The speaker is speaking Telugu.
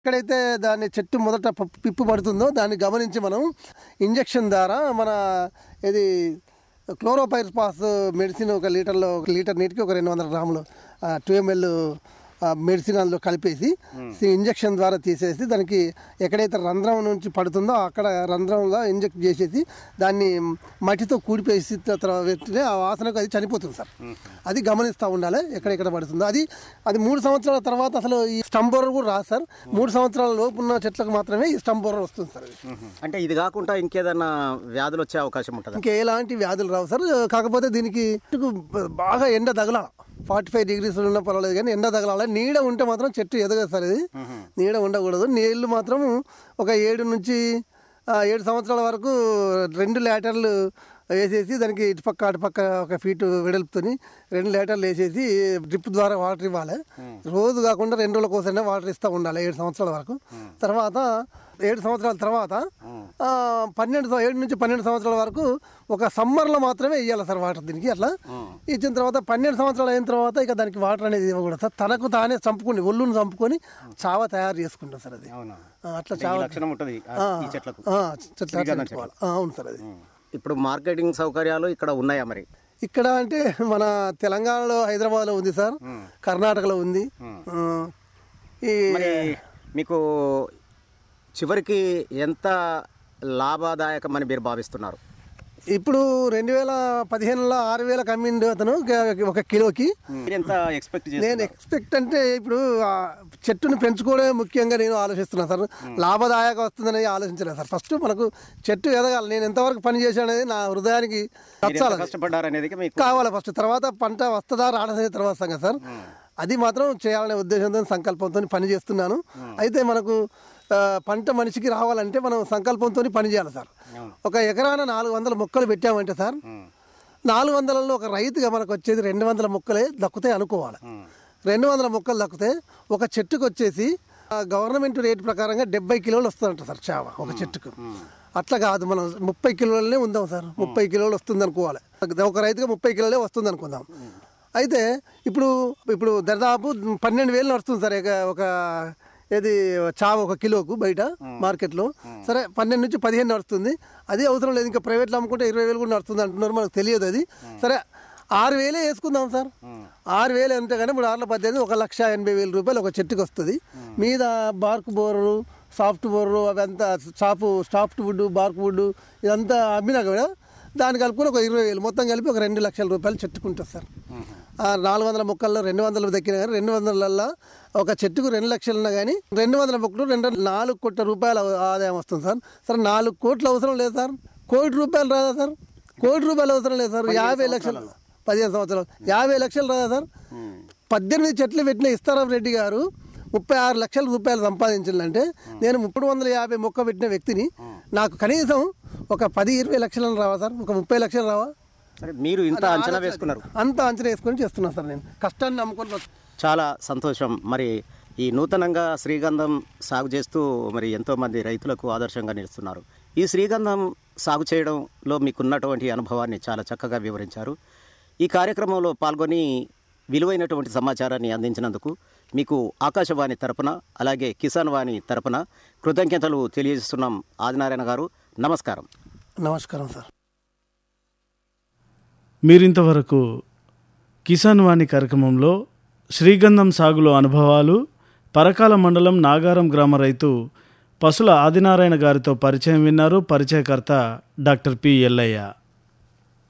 ఎక్కడైతే దాని చెట్టు మొదట పప్పు- పిప్పు పడుతుందో దాన్ని గమనించి మనం ఇంజెక్షన్ ద్వారా మన ఇది క్లోరోపైర్పాస్ మెడిసిన్ ఒక లీటర్లో ఒక లీటర్ నీటికి ఒక రెండు వందల గ్రాములు టూ ఎంఎల్ మెడిసిన్ అందులో కలిపేసి ఇంజెక్షన్ ద్వారా తీసేసి దానికి ఎక్కడైతే రంధ్రం నుంచి పడుతుందో అక్కడ రంధ్రంలో ఇంజెక్ట్ చేసేసి దాన్ని మట్టితో కూడిపేసి తర్వాత వెంటనే ఆ వాసనకు అది చనిపోతుంది సార్ అది గమనిస్తూ ఉండాలి ఎక్కడెక్కడ పడుతుందో అది అది మూడు సంవత్సరాల తర్వాత అసలు ఈ స్టంబోరర్ కూడా రాదు సార్ మూడు సంవత్సరాల లోపు ఉన్న చెట్లకు మాత్రమే ఈ స్టంబోరర్ వస్తుంది సార్ అది అంటే ఇది కాకుండా ఇంకేదన్నా వ్యాధులు వచ్చే అవకాశం ఉంటుందా ఇంకా ఎలాంటి వ్యాధులు రావు సార్ కాకపోతే దీనికి చెట్టుకు బాగా ఎండ తగలాల ఫార్టీ ఫైవ్ డిగ్రీస్ ఉన్న పర్వాలేదు కానీ ఎండ తగలాల నీడ ఉంటే మాత్రం చెట్టు ఎదగదు సార్ ఇది నీడ ఉండకూడదు నీళ్లు మాత్రం ఒక ఏడు నుంచి ఆ, ఏడు సంవత్సరాల వరకు రెండు లీటర్లు వేసేసి దానికి ఇటుపక్క అటుపక్క ఒక ఫీట్ వెడల్పుతోని రెండు లీటర్లు వేసేసి డ్రిప్ ద్వారా వాటర్ ఇవ్వాలి రోజు కాకుండా రెండు రోజుల కోసమే వాటర్ ఇస్తూ ఉండాలి ఏడు సంవత్సరాల వరకు తర్వాత ఏడు సంవత్సరాల తర్వాత ఆ, పన్నెండు సం- ఏడు నుంచి పన్నెండు సంవత్సరాల వరకు ఒక సమ్మర్లో మాత్రమే ఇవ్వాలి సార్ వాటర్ దీనికి అట్లా ఇచ్చిన తర్వాత పన్నెండు సంవత్సరాలు అయిన తర్వాత ఇక దానికి వాటర్ అనేది ఇవ్వకూడదు సార్ తనకు తానే చంపుకుని ఒళ్ళును చంపుకొని చావ తయారు చేసుకుంటాం సార్ అది అవునా ఆ, అట్లా ఈ చావ లక్షణం ఉంటుంది ఆ, ఈ చెట్లకు ఆ, చెట్లు అట్లా పెట్టుకోవాలి. ఆ, అవును సార్ అది ఇప్పుడు మార్కెటింగ్ సౌకర్యాలు ఇక్కడ ఉన్నాయా మరి ఇక్కడ అంటే మన తెలంగాణలో హైదరాబాద్లో ఉంది సార్ కర్ణాటకలో ఉంది ఆ, ఈ మరి మీకు చివరికి ఎంత లాభదాయకమని మీరు భావిస్తున్నారు ఇప్పుడు రెండు వేల పదిహేనులో ఆరు వేలకు అమ్మిండు అతను ఒక- ఒక కిలోకి మీరు ఎంత ఎక్స్పెక్ట్ నేను చేస్తున్నారు ఎక్స్పెక్ట్ అంటే ఇప్పుడు ఆ చెట్టుని పెంచుకోవడమే ముఖ్యంగా నేను ఆలోచిస్తున్నాను సార్ లాభదాయక వస్తుందని ఆలోచించలేదు సార్ ఫస్ట్ మనకు చెట్టు ఎదగాలి నేను ఎంతవరకు పని చేశాననేది నా హృదయానికి మీరు ఎంత నచ్చాలి కష్టపడ్డారు అనేది మీకు కావాలి ఫస్ట్ తర్వాత పంట వస్తుందా రాడనేది తర్వాత సంగతి సార్ అది మాత్రం చేయాలనే ఉద్దేశంతో సంకల్పంతో పని చేస్తున్నాను అయితే మనకు ఆ, పంట మనిషికి రావాలంటే మనం సంకల్పంతో పని చేయాలి సార్ అవును. ఒక ఎకరాన నాలుగు వందల మొక్కలు పెట్టామంటే సార్ ఉమ్, నాలుగు వందలలో ఒక రైతుగా మనకు వచ్చేది రెండు వందల మొక్కలే దక్కుతాయి అనుకోవాలి ఉమ్, రెండు వందల మొక్కలు దక్కితే ఒక చెట్టుకు వచ్చేసి ఆ గవర్నమెంట్ రేటు ప్రకారంగా డెబ్బై కిలోలు వస్తుందంట సార్ చావ ఒక చెట్టుకు అట్లా కాదు మనం ముప్పై కిలోలనే ఉందాం సార్ ముప్పై కిలోలు వస్తుంది అనుకోవాలి ఒక రైతుగా ముప్పై కిలోలే వస్తుంది అనుకుందాం అయితే ఇప్పుడు ఇప్పుడు దాదాపు పన్నెండు వేలు నడుస్తుంది సార్ ఇక ఒక ఏది చావ ఒక కిలోకు బయట మార్కెట్లో సరే పన్నెండు నుంచి పదిహేను నడుస్తుంది అది అవసరం లేదు ఇంకా ప్రైవేట్లో అమ్ముకుంటే ఇరవై వేలు కూడా నడుస్తుంది అంటున్నారు మనకు తెలియదు అది సరే ఆరు వేలే వేసుకుందాం సార్ ఆరు వేలు అంటే కానీ ఇప్పుడు ఆరుల పద్దెనిమిది ఒక లక్ష ఎనభై వేల రూపాయలు ఒక చెట్టుకి వస్తుంది మీద బార్క్ బోర్రు సాఫ్ట్ బోర్రు అవంతా సాపు సాఫ్ట్ వుడ్ బార్క్ వుడ్ ఇదంతా అమ్మినా కూడా దాన్ని కలుపుకొని ఒక ఇరవై వేలు మొత్తం కలిపి ఒక రెండు లక్షల రూపాయలు చెట్టుకుంటుంది సార్ ఆ నాలుగు వందల మొక్కల్లో రెండు వందలు దక్కిన కానీ రెండు వందలల్లో ఒక చెట్టుకు రెండు లక్షలు ఉన్నా కానీ రెండు వందల మొక్కలు రెండు నాలుగు కోట్ల రూపాయల ఆదాయం వస్తుంది సార్ సార్ నాలుగు కోట్లు అవసరం లేదు సార్ కోటి రూపాయలు రాదా సార్ కోటి రూపాయలు అవసరం లేదు సార్ యాభై లక్షలు పదిహేను సంవత్సరాలు యాభై లక్షలు రాదా సార్ పద్దెనిమిది చెట్లు పెట్టిన ఇస్తారాం రెడ్డి గారు ముప్పై ఆరు లక్షల రూపాయలు సంపాదించాలంటే నేను మూడు వందల యాభై మొక్క పెట్టిన వ్యక్తిని నాకు కనీసం ఒక పది ఇరవై లక్షలను రావా సార్ ఒక ముప్పై లక్షలు రావా సరే మీరు ఇంత అంచనా వేసుకున్నారు అంత అంచనా వేసుకొని చేస్తున్నాను సార్ నేను కష్టాన్ని నమ్ముకొని బతు- చాలా సంతోషం మరి ఈ నూతనంగా శ్రీగంధం సాగు చేస్తూ మరి ఎంతోమంది రైతులకు ఆదర్శంగా నిలుస్తున్నారు ఈ శ్రీగంధం సాగు చేయడంలో మీకున్నటువంటి అనుభవాన్ని చాలా చక్కగా వివరించారు ఈ కార్యక్రమంలో పాల్గొని విలువైనటువంటి సమాచారాన్ని అందించినందుకు మీకు ఆకాశవాణి తరపున అలాగే కిసాన్ వాణి తరపున కృతజ్ఞతలు తెలియజేస్తున్నాం ఆదినారాయణ గారు నమస్కారం నమస్కారం సార్ మీరింతవరకు కిసాన్ వాణి కార్యక్రమంలో శ్రీగంధం సాగులో అనుభవాలు పరకాల మండలం నాగారం గ్రామ రైతు పసుల ఆదినారాయణ గారితో పరిచయం విన్నారు పరిచయకర్త డాక్టర్ పి ఎల్లయ్య